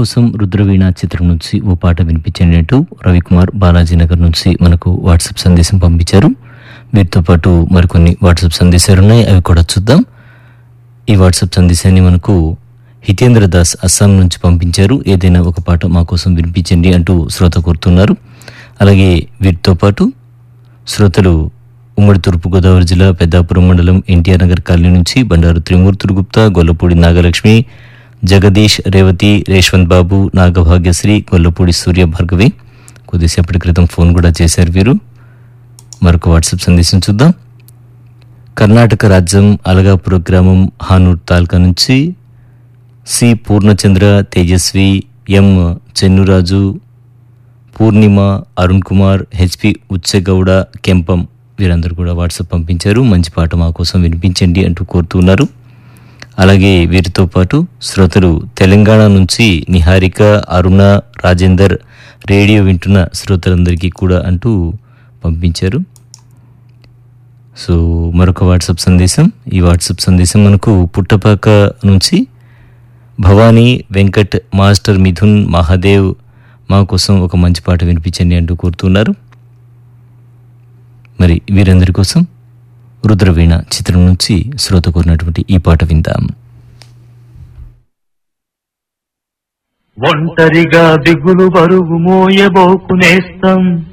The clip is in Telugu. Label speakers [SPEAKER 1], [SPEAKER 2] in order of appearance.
[SPEAKER 1] కోసం రుద్రవీణ చిత్రం నుంచి ఓ పాట వినిపించండి అంటూ రవికుమార్ బాలాజీ నగర్ నుంచి మనకు వాట్సాప్ సందేశం పంపించారు వీరితో పాటు మరికొన్ని వాట్సాప్ సందేశాలు ఉన్నాయి అవి కూడా చూద్దాం ఈ వాట్సాప్ సందేశాన్ని మనకు హితేంద్ర దాస్ అస్సాం నుంచి పంపించారు ఏదైనా ఒక పాట మా కోసం వినిపించండి అంటూ శ్రోత కోరుతున్నారు అలాగే వీరితో పాటు శ్రోతలు ఉమ్మడి తూర్పుగోదావరి జిల్లా పెద్దాపురం మండలం ఎన్టీఆర్ నగర్ కాలనీ నుంచి బండారు త్రిమూర్తులు గుప్తా గొల్లపూడి నాగలక్ష్మి జగదీష్ రేవతి రేష్వంత్ బాబు నాగభాగ్యశ్రీ గొల్లపూడి సూర్య భార్గవి కొద్దిసేపటి క్రితం ఫోన్ కూడా చేశారు వీరు మరొక వాట్సాప్ సందేశం చూద్దాం కర్ణాటక రాజ్యం అలగాపుర గ్రామం హానూర్ తాల్కా నుంచి C Purnachandra Tejaswi M Chennuraju Purnima Arun Kumar HP Uchchagowda Kempam వీరందరూ కూడా వాట్సాప్ పంపించారు మంచి పాట మా కోసం వినిపించండి అంటూ కోరుతున్నారు అలాగే వీరితో పాటు శ్రోతలు తెలంగాణ నుంచి నిహారిక అరుణ రాజేందర్ రేడియో వింటున్న శ్రోతలందరికీ కూడా అంటూ పంపించారు సో మరొక వాట్సాప్ సందేశం ఈ వాట్సాప్ సందేశం మనకు పుట్టపాక నుంచి భవానీ వెంకట్ మాస్టర్ మిథున్ మహాదేవ్ మా కోసం ఒక మంచి పాట వినిపించండి అంటూ కోరుతున్నారు మరి వీరందరి కోసం రుద్రవీణ చిత్రం నుంచి శ్రోత కోరినటువంటి ఈ పాట విందాం
[SPEAKER 2] ఒంటరిగా దిగులు బరువు మోయబోకు నేస్తం